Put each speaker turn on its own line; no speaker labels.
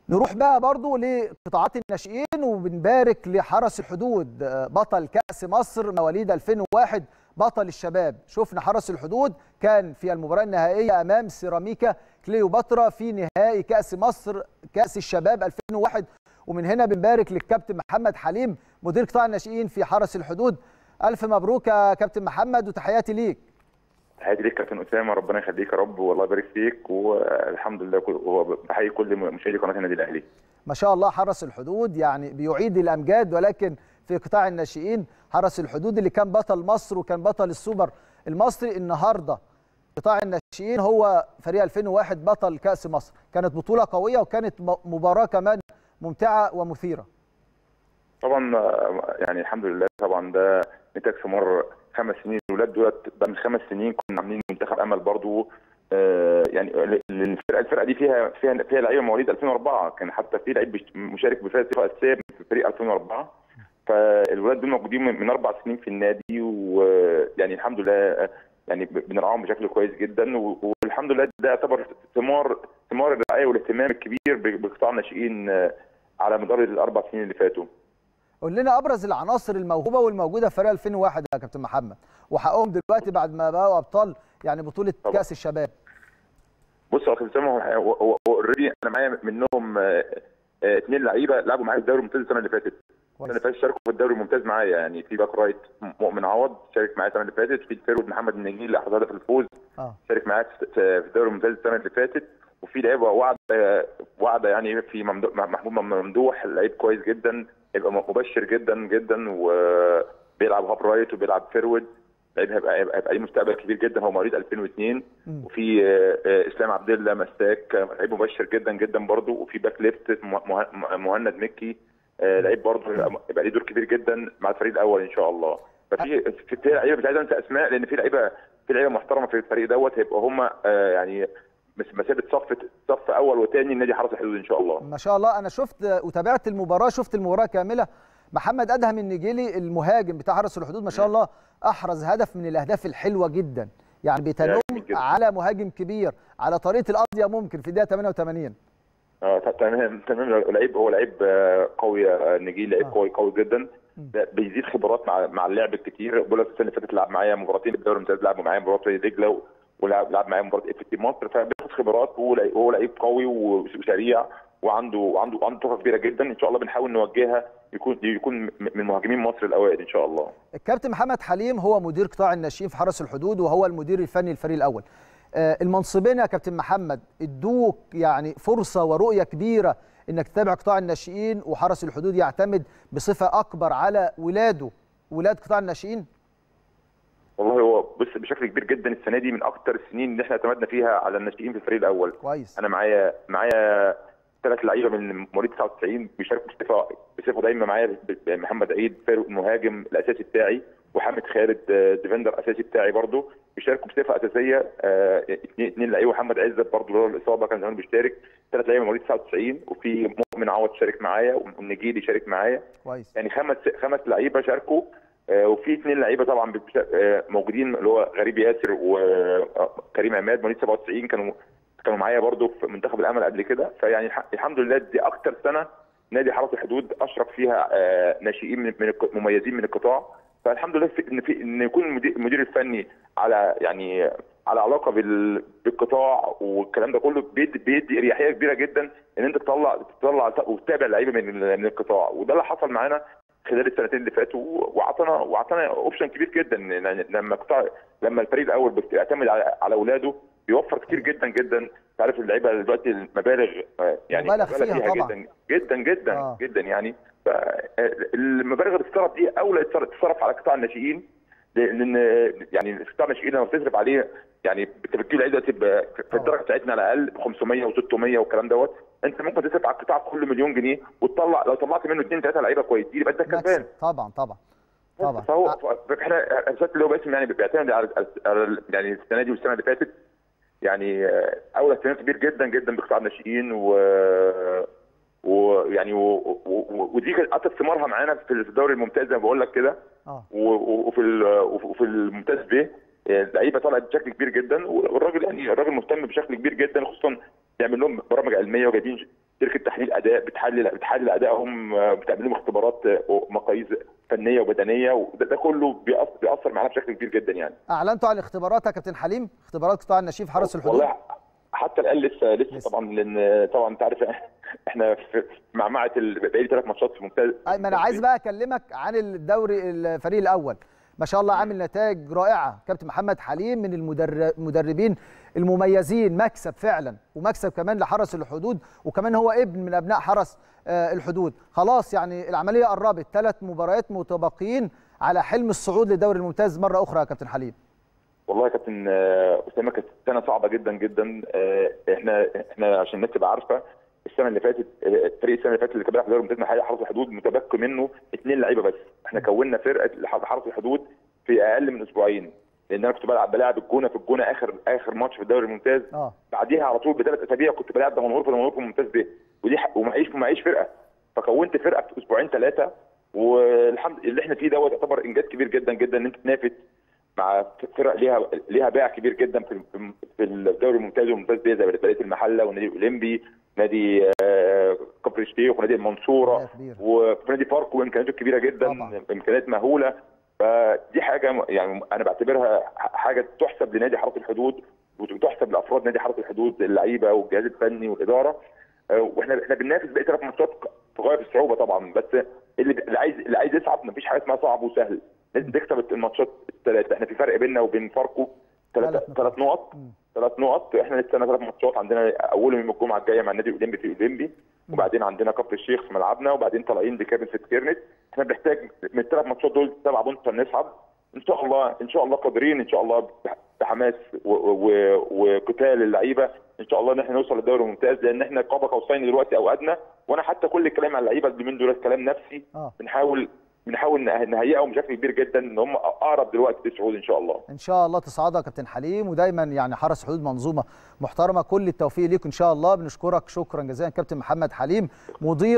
نروح بقى برضو لقطاعات الناشئين وبنبارك لحرس الحدود بطل كأس مصر مواليد 2001 بطل الشباب شفنا حرس الحدود كان في المباراة النهائية أمام سيراميكا كليوباترا في نهائي كأس مصر كأس الشباب 2001 ومن هنا بنبارك للكابتن محمد حليم مدير قطاع الناشئين في حرس الحدود ألف مبروك يا كابتن محمد وتحياتي ليك
تحياتي ليك كابتن اسامه ربنا يخليك يا رب والله يبارك فيك والحمد لله بحيي كل مشاهدي قناه النادي الاهلي
ما شاء الله حرس الحدود يعني بيعيد الامجاد ولكن في قطاع الناشئين حرس الحدود اللي كان بطل مصر وكان بطل السوبر المصري النهارده قطاع الناشئين هو فريق 2001 بطل كاس مصر كانت بطوله قويه وكانت مباراه كمان ممتعه ومثيره
طبعا يعني الحمد لله طبعا ده نتاج ثمار خمس سنين الاولاد دولت من خمس سنين كنا عاملين منتخب امل برضو آه يعني الفرقه الفرقه دي فيها فيها فيها لعيبه مواليد 2004 كان حتى في لعيب مشارك بفرقه اساسيه في فريق 2004 فالولاد دول موجودين من اربع سنين في النادي ويعني الحمد لله يعني بنرعاهم بشكل كويس جدا والحمد لله ده يعتبر ثمار ثمار الرعايه والاهتمام الكبير بقطاع الناشئين على مدار الاربع سنين اللي فاتوا.
قول لنا ابرز العناصر الموهوبه والموجوده في فريق 2001 يا كابتن محمد وحقهم دلوقتي بعد ما بقوا ابطال يعني بطوله طبعا. كاس الشباب
بص يا كابتن اسامه هو اوريدي انا معايا منهم اثنين لعيبه لعبوا معايا في الدوري الممتاز السنه اللي فاتت السنه اللي فاتت شاركوا في الدوري الممتاز معايا يعني في باك رايت مؤمن عوض شارك معايا السنه اللي فاتت في الفيرود محمد النجيل اللي حصل هدف الفوز آه. شارك معايا في الدوري الممتاز السنه اللي فاتت وفي لعيبه وعد وعده يعني في ممدوح محمود ممدوح لعيب كويس جدا يبقى مبشر جدا جدا وبيلعب هاب رايت وبيلعب فيرود لعيب هيبقى هيبقى ليه مستقبل كبير جدا هو مواليد 2002 م. وفي اسلام عبد الله مساك لعيب مبشر جدا جدا برضه وفي باك ليفت مهند مكي لعيب برضه يبقى ليه دور كبير جدا مع الفريق الاول ان شاء الله ففي في لعيبه مش عايز انسى اسماء لان في لعيبه في لعيبه محترمه في الفريق دوت هيبقوا هم يعني مسافه صف صف اول وثاني نادي حرس الحدود ان شاء الله
ما شاء الله انا شفت وتابعت المباراه شفت المباراه كامله محمد ادهم النجيلي المهاجم بتاع حرس الحدود ما شاء الله احرز هدف من الاهداف الحلوه جدا يعني بتنم على مهاجم كبير على طريقه القضيه ممكن في دقيقه 88
اه تمام تمام لعيب هو لعيب قوي النجيل لعيب قوي قوي جدا بيزيد خبرات مع مع اللعب الكتير بقول لك السنه اللي فاتت لعب معايا مباراتين في الدوري الممتاز لعبوا معايا مباراه دجله ولعب لعب معايا مباراه اف تي مصر فبياخد خبرات وهو لعيب قوي وسريع وعنده وعنده عنده طاقه كبيره جدا ان شاء الله بنحاول نوجهها يكون يكون من مهاجمين مصر الاوائل ان شاء الله.
الكابتن محمد حليم هو مدير قطاع الناشئين في حرس الحدود وهو المدير الفني للفريق الاول. المنصبين يا كابتن محمد ادوك يعني فرصه ورؤيه كبيره انك تتابع قطاع الناشئين وحرس الحدود يعتمد بصفه اكبر على ولاده ولاد قطاع الناشئين؟
والله هو بص بشكل كبير جدا السنه دي من اكثر السنين اللي احنا اعتمدنا فيها على الناشئين في الفريق الاول
كويس
انا معايا معايا ثلاث لعيبه من مواليد 99 بيشاركوا بصفه بصفه دايما معايا محمد عيد فاروق المهاجم الاساسي بتاعي وحامد خالد ديفندر اساسي بتاعي برضه بيشاركوا بصفه اساسيه اثنين لعيبه محمد عزت برضه اللي هو الاصابه كان زمان بيشترك ثلاث لعيبه مواليد 99 وفي مؤمن عوض شارك معايا والنجيلي شارك معايا
كويس
يعني خمس خمس لعيبه شاركوا وفي اثنين لعيبه طبعا موجودين اللي هو غريب ياسر وكريم عماد مواليد 97 كانوا كانوا معايا برضو في منتخب الامل قبل كده فيعني الحمد لله دي اكتر سنه نادي حرس الحدود اشرف فيها ناشئين من مميزين من القطاع فالحمد لله ان في ان يكون المدير الفني على يعني على علاقه بالقطاع والكلام ده كله بيدي بيدي اريحيه كبيره جدا ان انت تطلع تطلع وتتابع لعيبه من من القطاع وده اللي حصل معانا خلال السنتين اللي فاتوا وعطانا وعطانا اوبشن كبير جدا لما قطاع لما الفريق الاول بيعتمد على على اولاده بيوفر كتير جدا جدا تعرف اللعيبه دلوقتي المبالغ يعني
مبالغ فيها,
فيها
طبعا.
جدا جدا جدا آه. جدا يعني المبالغ اللي بتتصرف دي اولى تتصرف على قطاع الناشئين لان يعني قطاع الناشئين لما بتصرف عليه يعني انت بتجيب لعيبه دلوقتي في الدرجه بتاعتنا على الاقل ب 500 و600 والكلام دوت انت ممكن تصرف على القطاع كله مليون جنيه وتطلع لو طلعت منه اثنين ثلاثه لعيبه كويسين يبقى انت كسبان
طبعا طبعا طبعا
فهو احنا الاساس اللي هو باسم يعني بيعتمد على يعني السنه دي والسنه اللي فاتت يعني اول اهتمام كبير جدا جدا بقطاع الناشئين و ويعني و... و... ودي كانت قطت ثمارها معانا في الدوري الممتاز زي ما بقول لك كده
اه
و... وفي ال... وفي الممتاز ب اللعيبه طلعت بشكل كبير جدا والراجل يعني الراجل مهتم بشكل كبير جدا خصوصا بيعمل لهم برامج علميه وجايبين شركه تحليل اداء بتحلل بتحلل ادائهم آه، بتعمل لهم اختبارات آه، ومقاييس فنيه وبدنيه وده ده كله بيأثر, بيأثر معانا بشكل كبير جدا يعني
اعلنتوا عن الاختبارات يا كابتن حليم اختبارات قطاع النشيب حرس الحدود
والله حتى الان لسه لسه,
لسه.
طبعا لان طبعا انت عارف احنا في في معمعه ال- بقالي ثلاث ماتشات في ممتاز
أي ما انا عايز بقى اكلمك عن الدوري الفريق الاول ما شاء الله عامل نتائج رائعه كابتن محمد حليم من المدر- المدربين المميزين مكسب فعلا ومكسب كمان لحرس الحدود وكمان هو ابن من ابناء حرس آه، الحدود خلاص يعني العمليه قربت ثلاث مباريات متبقيين على حلم الصعود للدوري الممتاز مره اخرى يا كابتن حليم
والله يا كابتن آه، اسامه كانت سنه صعبه جدا جدا آه، احنا احنا عشان الناس تبقى عارفه السنه اللي فاتت آه، فريق السنه اللي فاتت اللي كان بيلعب في دوري الممتاز محلي حرس الحدود متبقي منه اثنين لعيبه بس احنا كونا فرقه لح- حرس الحدود في اقل من اسبوعين لان انا كنت بلعب بلاعب الجونه في الجونه اخر اخر ماتش في الدوري الممتاز
اه
بعديها على طول بثلاث اسابيع كنت بلاعب دمنهور في دمنهور في الممتاز ب ودي ح- ومعيش معيش فرقه فكونت فرقه في اسبوعين ثلاثه والحمد اللي احنا فيه دوت يعتبر انجاز كبير جدا جدا ان انت تنافس مع فرق ليها ليها باع كبير جدا في في- في الدوري الممتاز والممتاز بيه زي بلديه المحله والنادي الاولمبي نادي آه، كفر الشيخ ونادي المنصوره
نادي كبير.
وفي نادي فاركو امكانياته كبيره جدا
طبعاً.
امكانيات مهوله فدي حاجه م- يعني انا بعتبرها ح- حاجه تحسب لنادي حرس الحدود وتحسب لافراد نادي حرس الحدود اللعيبه والجهاز الفني والاداره آه، واحنا احنا بننافس بقيه ثلاث ماتشات في غايه الصعوبه طبعا بس اللي اللي عايز اللي عايز يصعد مفيش حاجه اسمها صعب وسهل لازم تكسب الماتشات الثلاثه احنا في فرق بيننا وبين فاركو ثلاث
ثلاث نقاط.
ثلاث نقط
مم.
ثلاث نقط احنا لسه ثلاث ماتشات عندنا اولهم يوم الجمعه الجايه مع النادي الاولمبي في الاولمبي وبعدين عندنا كفر الشيخ في ملعبنا وبعدين طالعين بكابن في كيرنت احنا بنحتاج من الثلاث ماتشات دول سبعه بونت عشان نصعد ان شاء الله ان شاء الله قادرين ان شاء الله بحماس و- و- وقتال اللعيبه ان شاء الله ان احنا نوصل للدوري الممتاز لان احنا قاب قوسين دلوقتي او ادنى وانا حتى كل الكلام على اللعيبه اليومين دول كلام نفسي
اه
بنحاول بنحاول نه- نهيئهم بشكل كبير جدا ان هم اقرب دلوقتي للصعود ان شاء الله
ان شاء الله تصعدها يا كابتن حليم ودايما يعني حرس حدود منظومه محترمه كل التوفيق ليك ان شاء الله بنشكرك شكرا جزيلا كابتن محمد حليم مدير